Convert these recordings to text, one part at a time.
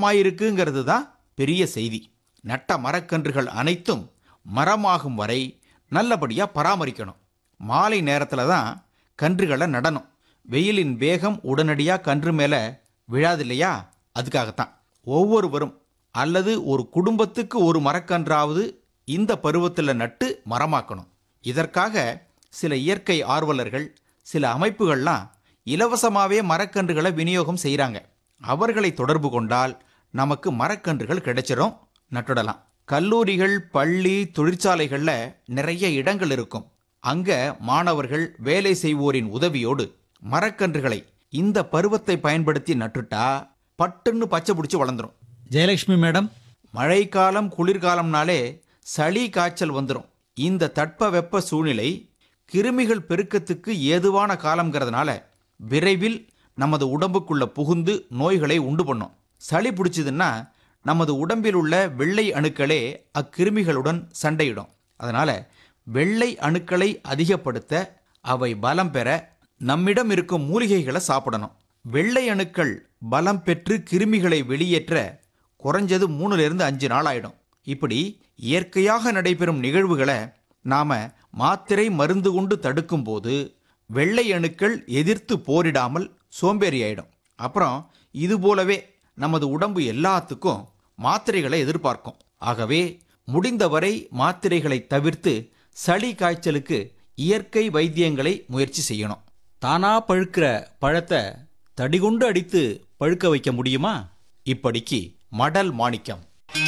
மரமாயிருக்குங்கிறது தான் பெரிய செய்தி நட்ட மரக்கன்றுகள் அனைத்தும் மரமாகும் வரை நல்லபடியாக பராமரிக்கணும் மாலை நேரத்தில் தான் கன்றுகளை நடணும் வெயிலின் வேகம் உடனடியாக கன்று மேலே விழாது இல்லையா அதுக்காகத்தான் ஒவ்வொருவரும் அல்லது ஒரு குடும்பத்துக்கு ஒரு மரக்கன்றாவது இந்த பருவத்தில் நட்டு மரமாக்கணும் இதற்காக சில இயற்கை ஆர்வலர்கள் சில அமைப்புகள்லாம் இலவசமாகவே மரக்கன்றுகளை விநியோகம் செய்கிறாங்க அவர்களை தொடர்பு கொண்டால் நமக்கு மரக்கன்றுகள் கிடைச்சிரும் நட்டுடலாம் கல்லூரிகள் பள்ளி தொழிற்சாலைகளில் நிறைய இடங்கள் இருக்கும் அங்கே மாணவர்கள் வேலை செய்வோரின் உதவியோடு மரக்கன்றுகளை இந்த பருவத்தை பயன்படுத்தி நட்டுட்டா பட்டுன்னு பச்சை பிடிச்சி வளர்ந்துரும் ஜெயலட்சுமி மேடம் மழைக்காலம் குளிர்காலம்னாலே சளி காய்ச்சல் வந்துடும் இந்த தட்பவெப்ப சூழ்நிலை கிருமிகள் பெருக்கத்துக்கு ஏதுவான காலம்ங்கிறதுனால விரைவில் நமது உடம்புக்குள்ள புகுந்து நோய்களை உண்டு பண்ணும் சளி பிடிச்சதுன்னா நமது உடம்பில் உள்ள வெள்ளை அணுக்களே அக்கிருமிகளுடன் சண்டையிடும் அதனால வெள்ளை அணுக்களை அதிகப்படுத்த அவை பலம் பெற நம்மிடம் இருக்கும் மூலிகைகளை சாப்பிடணும் வெள்ளை அணுக்கள் பலம் பெற்று கிருமிகளை வெளியேற்ற குறைஞ்சது மூணுல இருந்து அஞ்சு நாள் ஆயிடும் இப்படி இயற்கையாக நடைபெறும் நிகழ்வுகளை நாம மாத்திரை மருந்து கொண்டு தடுக்கும் போது வெள்ளை அணுக்கள் எதிர்த்து போரிடாமல் சோம்பேறி ஆயிடும் அப்புறம் இது போலவே நமது உடம்பு எல்லாத்துக்கும் மாத்திரைகளை எதிர்பார்க்கும் ஆகவே முடிந்தவரை மாத்திரைகளை தவிர்த்து சளி காய்ச்சலுக்கு இயற்கை வைத்தியங்களை முயற்சி செய்யணும் தானா பழுக்கிற பழத்தை தடிகொண்டு அடித்து பழுக்க வைக்க முடியுமா இப்படிக்கு மடல் மாணிக்கம்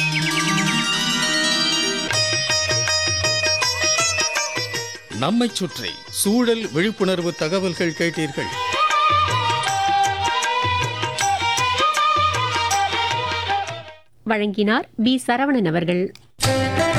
நம்மைச் சுற்றி சூழல் விழிப்புணர்வு தகவல்கள் கேட்டீர்கள் வழங்கினார் பி சரவணன் அவர்கள்